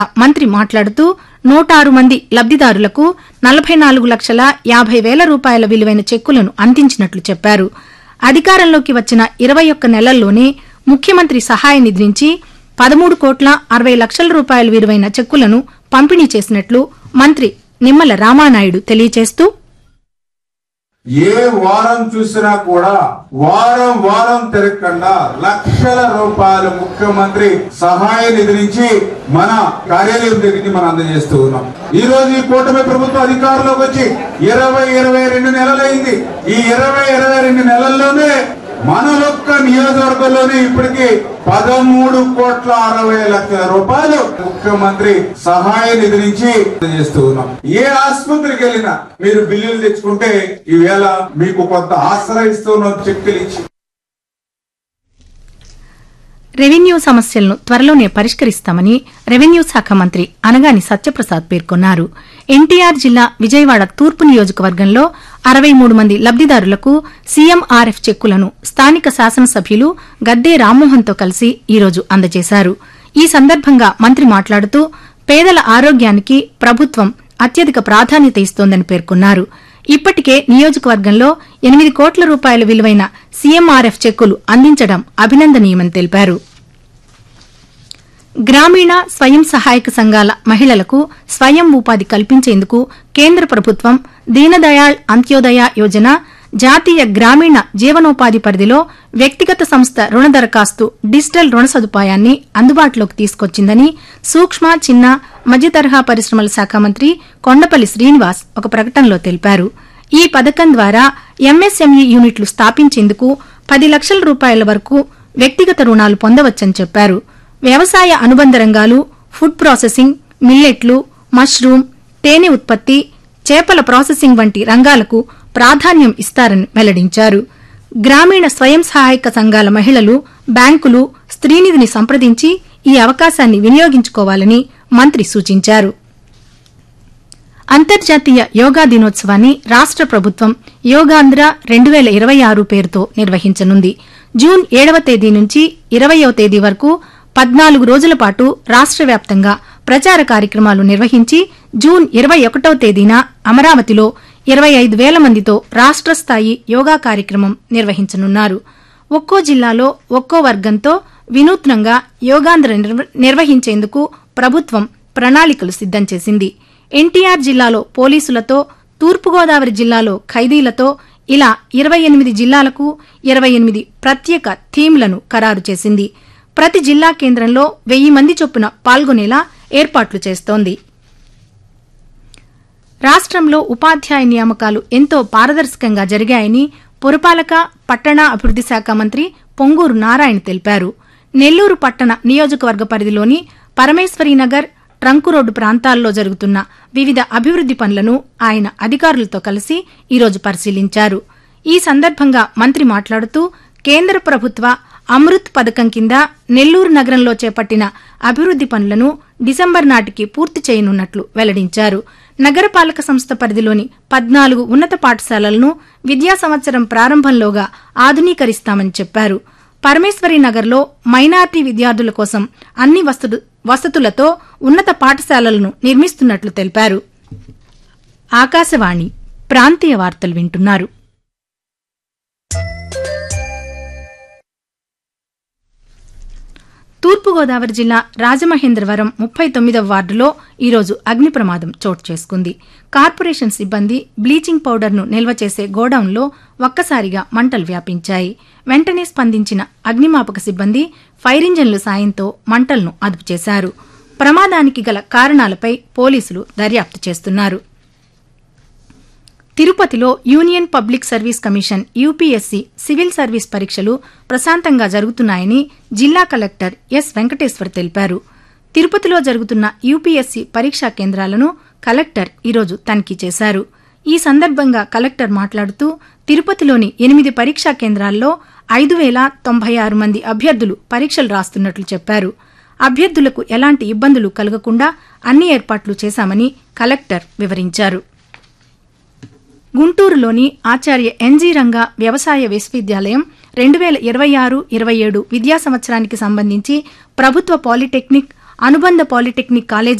మంత్రి మాట్లాడుతూ నూట ఆరు మంది లబ్దిదారులకు నలభై నాలుగు లక్షల యాభై వేల రూపాయల విలువైన చెక్కులను అందించినట్లు చెప్పారు అధికారంలోకి వచ్చిన ఇరవై ఒక్క నెలల్లోనే ముఖ్యమంత్రి సహాయ నిధి నుంచి పదమూడు కోట్ల అరవై లక్షల రూపాయల విలువైన చెక్కులను పంపిణీ చేసినట్లు మంత్రి నిమ్మల రామానాయుడు తెలియజేస్తూ ఏ వారం చూసినా కూడా వారం వారం తిరగకుండా లక్షల రూపాయలు ముఖ్యమంత్రి సహాయ నిధి నుంచి మన కార్యాలయం దగ్గరికి మనం అందజేస్తూ ఉన్నాం ఈ రోజు ఈ కూటమి ప్రభుత్వం అధికారంలోకి వచ్చి ఇరవై ఇరవై రెండు నెలలైంది ఈ ఇరవై ఇరవై రెండు నెలల్లోనే మన ఒక్క నియోజకవర్గంలోనే ఇప్పటికి పదమూడు కోట్ల అరవై లక్షల రూపాయలు ముఖ్యమంత్రి సహాయ నిధి నుంచి చేస్తూ ఉన్నాం ఏ ఆసుపత్రికి వెళ్ళినా మీరు బిల్లులు తెచ్చుకుంటే ఈవేళ మీకు కొంత ఆశ్రయిస్తున్నాం చెక్కులు ఇచ్చి రెవెన్యూ సమస్యలను త్వరలోనే పరిష్కరిస్తామని రెవెన్యూ శాఖ మంత్రి అనగాని సత్యప్రసాద్ పేర్కొన్నారు ఎన్టీఆర్ జిల్లా విజయవాడ తూర్పు నియోజకవర్గంలో అరవై మూడు మంది లబ్దిదారులకు సీఎంఆర్ఎఫ్ చెక్కులను స్థానిక శాసనసభ్యులు గద్దే రామ్మోహన్తో కలిసి ఈరోజు అందజేశారు ఈ సందర్భంగా మంత్రి మాట్లాడుతూ పేదల ఆరోగ్యానికి ప్రభుత్వం అత్యధిక ప్రాధాన్యత ఇస్తోందని పేర్కొన్నారు ఇప్పటికే నియోజకవర్గంలో ఎనిమిది కోట్ల రూపాయల విలువైన సీఎంఆర్ఎఫ్ చెక్కులు అందించడం అభినందనీయమని తెలిపారు గ్రామీణ స్వయం సహాయక సంఘాల మహిళలకు స్వయం ఉపాధి కల్పించేందుకు కేంద్ర ప్రభుత్వం దీనదయాళ్ అంత్యోదయ యోజన జాతీయ గ్రామీణ జీవనోపాధి పరిధిలో వ్యక్తిగత సంస్థ రుణ దరఖాస్తు డిజిటల్ రుణ సదుపాయాన్ని అందుబాటులోకి తీసుకొచ్చిందని సూక్ష్మ చిన్న మధ్యతరహా పరిశ్రమల శాఖ మంత్రి కొండపల్లి శ్రీనివాస్ ఒక ప్రకటనలో తెలిపారు ఈ పథకం ద్వారా ఎంఎస్ఎంఈ యూనిట్లు స్థాపించేందుకు పది లక్షల రూపాయల వరకు వ్యక్తిగత రుణాలు పొందవచ్చని చెప్పారు వ్యవసాయ అనుబంధ రంగాలు ఫుడ్ ప్రాసెసింగ్ మిల్లెట్లు మష్రూమ్ తేనె ఉత్పత్తి చేపల ప్రాసెసింగ్ వంటి రంగాలకు ప్రాధాన్యం ఇస్తారని వెల్లడించారు గ్రామీణ స్వయం సహాయక సంఘాల మహిళలు బ్యాంకులు స్త్రీనిధిని సంప్రదించి ఈ అవకాశాన్ని వినియోగించుకోవాలని మంత్రి సూచించారు అంతర్జాతీయ యోగా దినోత్సవాన్ని రాష్ట ప్రభుత్వం యోగాంధ్ర రెండు వేల ఇరవై ఆరు పేరుతో నిర్వహించనుంది జూన్ ఏడవ తేదీ నుంచి ఇరవయవ తేదీ వరకు పద్నాలుగు రోజుల పాటు రాష్ట వ్యాప్తంగా ప్రచార కార్యక్రమాలు నిర్వహించి జూన్ ఇరవై ఒకటవ తేదీన అమరావతిలో ఇరవై ఐదు వేల మందితో రాష్ట స్థాయి యోగా కార్యక్రమం నిర్వహించనున్నారు ఒక్కో జిల్లాలో ఒక్కో వర్గంతో వినూత్నంగా యోగాంధ్ర నిర్వ- నిర్వహించేందుకు ప్రభుత్వం ప్రణాళికలు సిద్దం చేసింది ఎన్టీఆర్ జిల్లాలో పోలీసులతో తూర్పుగోదావరి జిల్లాలో ఖైదీలతో ఇలా ఇరవై ఎనిమిది జిల్లాలకు ఇరవై ఎనిమిది ప్రత్యేక థీమ్లను ఖరారు చేసింది ప్రతి జిల్లా కేంద్రంలో వెయ్యి మంది చొప్పున పాల్గొనేలా ఏర్పాట్లు చేస్తోంది రాష్ట్రంలో ఉపాధ్యాయ నియామకాలు ఎంతో పారదర్శకంగా జరిగాయని పురపాలక పట్టణ అభివృద్ది శాఖ మంత్రి పొంగూరు నారాయణ తెలిపారు నెల్లూరు పట్టణ నియోజకవర్గ పరిధిలోని పరమేశ్వరీనగర్ ట్రంకు రోడ్డు ప్రాంతాల్లో జరుగుతున్న వివిధ అభివృద్ది పనులను ఆయన అధికారులతో కలిసి ఈరోజు పరిశీలించారు ఈ సందర్భంగా మంత్రి మాట్లాడుతూ కేంద్ర ప్రభుత్వ అమృత్ పథకం కింద నెల్లూరు నగరంలో చేపట్టిన అభివృద్ది పనులను డిసెంబర్ నాటికి పూర్తి చేయనున్నట్లు వెల్లడించారు నగరపాలక సంస్థ పరిధిలోని పద్నాలుగు ఉన్నత పాఠశాలలను విద్యా సంవత్సరం ప్రారంభంలోగా ఆధునీకరిస్తామని చెప్పారు పరమేశ్వరి నగర్లో మైనార్టీ విద్యార్థుల కోసం అన్ని వసతు వసతులతో ఉన్నత పాఠశాలలను నిర్మిస్తున్నట్లు తెలిపారు ఆకాశవాణి ప్రాంతీయ వార్తలు వింటున్నారు తూర్పుగోదావరి జిల్లా రాజమహేంద్రవరం ముప్పై తొమ్మిదవ వార్డులో ఈరోజు అగ్ని ప్రమాదం చోటు చేసుకుంది కార్పొరేషన్ సిబ్బంది బ్లీచింగ్ పౌడర్ను నిల్వ చేసే గోడౌన్లో ఒక్కసారిగా మంటలు వ్యాపించాయి వెంటనే స్పందించిన అగ్నిమాపక సిబ్బంది ఫైర్ ఇంజన్ల సాయంతో మంటలను అదుపు చేశారు ప్రమాదానికి గల కారణాలపై పోలీసులు దర్యాప్తు చేస్తున్నారు తిరుపతిలో union public service commission UPSC civil service పరీక్షలు ప్రశాంతంగా జరుగుతున్నాయని జిల్లా కలెక్టర్ ఎస్ వెంకటేశ్వర్ తెలిపారు తిరుపతిలో జరుగుతున్న యూపీఎస్సీ పరీక్షా కేంద్రాలను కలెక్టర్ ఈరోజు తనిఖీ చేశారు ఈ సందర్భంగా కలెక్టర్ మాట్లాడుతూ తిరుపతిలోని ఎనిమిది పరీక్షా కేంద్రాల్లో ఐదు వేల తొంభై ఆరు మంది అభ్యర్థులు పరీక్షలు రాస్తున్నట్లు చెప్పారు అభ్యర్థులకు ఎలాంటి ఇబ్బందులు కలగకుండా అన్ని ఏర్పాట్లు చేశామని కలెక్టర్ వివరించారు గుంటూరులోని ఆచార్య ఎన్జీ రంగా వ్యవసాయ విశ్వవిద్యాలయం రెండు వేల ఇరవై ఆరు ఇరవై ఏడు విద్యా సంవత్సరానికి సంబంధించి ప్రభుత్వ పాలిటెక్నిక్ అనుబంధ పాలిటెక్నిక్ కాలేజీ